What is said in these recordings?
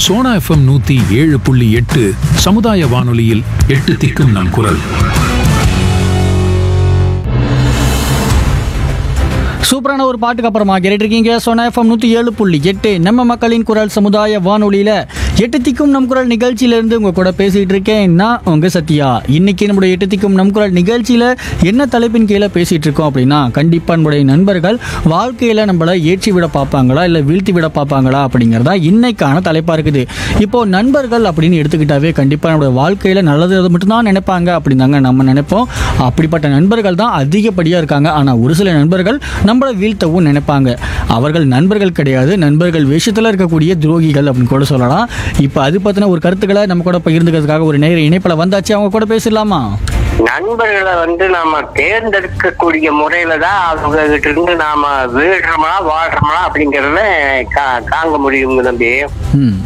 Sona FM நூத்தி ஏழு புள்ளி எட்டு சமுதாய வானொலியில் எட்டு திக்கும் நம் குரல் சூப்பரான ஒரு பாட்டுக்கு அப்புறமா கேட்டுருக்கீங்க சோனா எஃப்எம் நூற்றி ஏழு புள்ளி எட்டு நம்ம மக்களின் குரல் சமுதாய வானொலியில் எட்டு திக்கும் நம் குரல் நிகழ்ச்சியிலேருந்து உங்கள் கூட பேசிகிட்டு இருக்கேன் நான் உங்கள் சத்யா இன்னைக்கு நம்முடைய எட்டு திக்கும் நம் குரல் நிகழ்ச்சியில் என்ன தலைப்பின் கீழே பேசிகிட்டு இருக்கோம் அப்படின்னா கண்டிப்பாக நம்முடைய நண்பர்கள் வாழ்க்கையில் நம்மளை ஏற்றி விட பார்ப்பாங்களா இல்லை வீழ்த்தி விட பார்ப்பாங்களா அப்படிங்கிறதா இன்னைக்கான தலைப்பாக இருக்குது இப்போது நண்பர்கள் அப்படின்னு எடுத்துக்கிட்டாவே கண்டிப்பாக நம்மளுடைய வாழ்க்கையில் நல்லது அது மட்டும்தான் நினைப்பாங்க அப்படிந்தாங்க நம்ம நினைப்போம் அப்படிப்பட்ட நண்பர்கள் தான் அதிகப்படியாக இருக்காங்க ஆனால் ஒரு சில நண்பர்கள் நம்மளை வீழ்த்தவும் நினைப்பாங்க அவர்கள் நண்பர்கள் கிடையாது நண்பர்கள் விஷயத்தில் இருக்கக்கூடிய துரோகிகள் அப்படின்னு கூட சொல்லலாம் இப்போ அது பற்றின ஒரு கருத்துக்களை நம்ம கூட பகிர்ந்துக்கிறதுக்காக ஒரு நேர இணைப்பில் வந்தாச்சு அவங்க கூட பேசலாமா நண்பர்களை வந்து நாம தேர்ந்தெடுக்கக்கூடிய முறையில தான் அவங்க கிட்ட இருந்து நாம வீடுறோமா வாழ்றோமா அப்படிங்கறத கா- காங்க முடியும் தம்பி ம்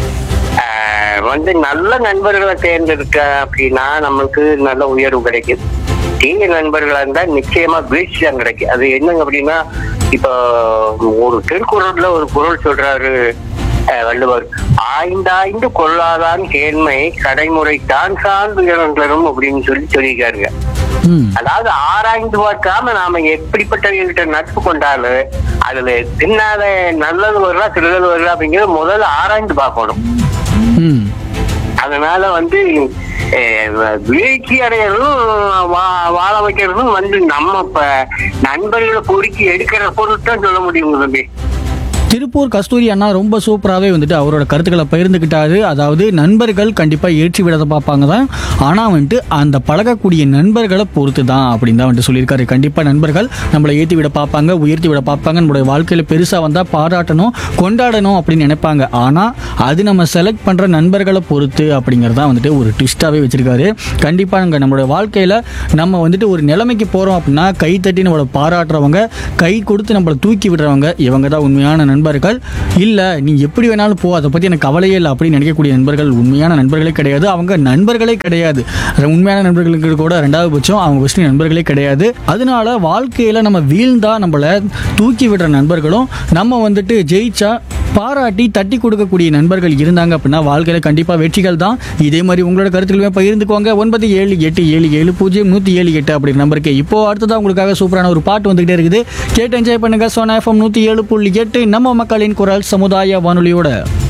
ஆஹ் வந்து நல்ல நண்பர்களை தேர்ந்தெடுக்க அப்படின்னா நம்மளுக்கு நல்ல உயர்வு கிடைக்கும் தீய நண்பர்களா இருந்தா நிச்சயமா வீழ்ச்சி தான் கிடைக்கும் அது என்னங்க அப்படின்னா இப்போ ஒரு திருக்குறள்ல ஒரு குறள் சொல்றாரு ஆஹ் வள்ளுவர் ஆய்ந்தாய்ந்து கொள்ளாதான் கேண்மை கடைமுறை தான் சார்ந்து இறந்தரும் அப்படின்னு சொல்லி சொல்லியிருக்காருங்க ம் அதாவது ஆராய்ந்து பார்க்காம நாம எப்படிப்பட்டவர்கிட்ட நட்பு கொண்டாலும் அதுல தின்னாத நல்லது வருதா திருடது வருதா அப்படிங்கறது முதல்ல ஆராய்ந்து பார்க்கணும் ம் அதனால வந்து அஹ், வீழ்ச்சி அடையறதும் வா- வாழ வைக்கிறதும் வந்து நம்ம இப்ப நண்பர்களை பொறுக்கி எடுக்கிற பொருட்தான் சொல்ல முடியும் தம்பி திருப்பூர் கஸ்தூரி அண்ணா ரொம்ப சூப்பராகவே வந்துட்டு அவரோட கருத்துக்களை பகிர்ந்துக்கிட்டாரு அதாவது நண்பர்கள் கண்டிப்பாக ஏற்றி விடத பார்ப்பாங்க தான் ஆனால் வந்துட்டு அந்த பழகக்கூடிய நண்பர்களை பொறுத்து தான் அப்படின்னு தான் வந்துட்டு சொல்லியிருக்காரு கண்டிப்பாக நண்பர்கள் நம்மளை ஏற்றி விட பார்ப்பாங்க உயர்த்தி விட பார்ப்பாங்க நம்மளுடைய வாழ்க்கையில் பெருசாக வந்தால் பாராட்டணும் கொண்டாடணும் அப்படின்னு நினைப்பாங்க ஆனால் அது நம்ம செலக்ட் பண்ணுற நண்பர்களை பொறுத்து அப்படிங்கிறதா வந்துட்டு ஒரு ட்விஸ்ட்டாகவே வச்சிருக்காரு கண்டிப்பாக நாங்கள் நம்மளுடைய வாழ்க்கையில் நம்ம வந்துட்டு ஒரு நிலைமைக்கு போகிறோம் அப்படின்னா கை தட்டி நம்மளை பாராட்டுறவங்க கை கொடுத்து நம்மளை தூக்கி விடுறவங்க இவங்க தான் உண்மையான நண்பர்கள் இல்லை நீ எப்படி வேணாலும் போ அதை பற்றி எனக்கு கவலையே இல்லை அப்படின்னு நினைக்கக்கூடிய நண்பர்கள் உண்மையான நண்பர்களே கிடையாது அவங்க நண்பர்களே கிடையாது அது உண்மையான நண்பர்களுக்கு கூட ரெண்டாவது பட்சம் அவங்க ஃபஸ்ட்டு நண்பர்களே கிடையாது அதனால வாழ்க்கையில் நம்ம வீழ்ந்தா நம்மளை தூக்கி விடுற நண்பர்களும் நம்ம வந்துட்டு ஜெயிச்சா பாராட்டி தட்டி கொடுக்கக்கூடிய நண்பர்கள் இருந்தாங்க அப்படின்னா வாழ்க்கையில் கண்டிப்பாக வெற்றிகள் தான் இதே மாதிரி உங்களோட கருத்துக்களுமே பகிர்ந்துக்கோங்க ஒன்பது ஏழு எட்டு ஏழு ஏழு பூஜ்ஜியம் நூற்றி ஏழு எட்டு அப்படிங்கிற நம்பருக்கு இப்போ அடுத்ததாக உங்களுக்காக சூப்பரான ஒரு பாட்டு வந்துகிட்டே இருக்குது கேட்டு என்ஜாய் பண்ணுங்க சோனா எஃப்எம் நூற்றி ஏழு புள்ளி எட்டு நம்ம மக்களின் குரல் சமுதாய வானொலியோட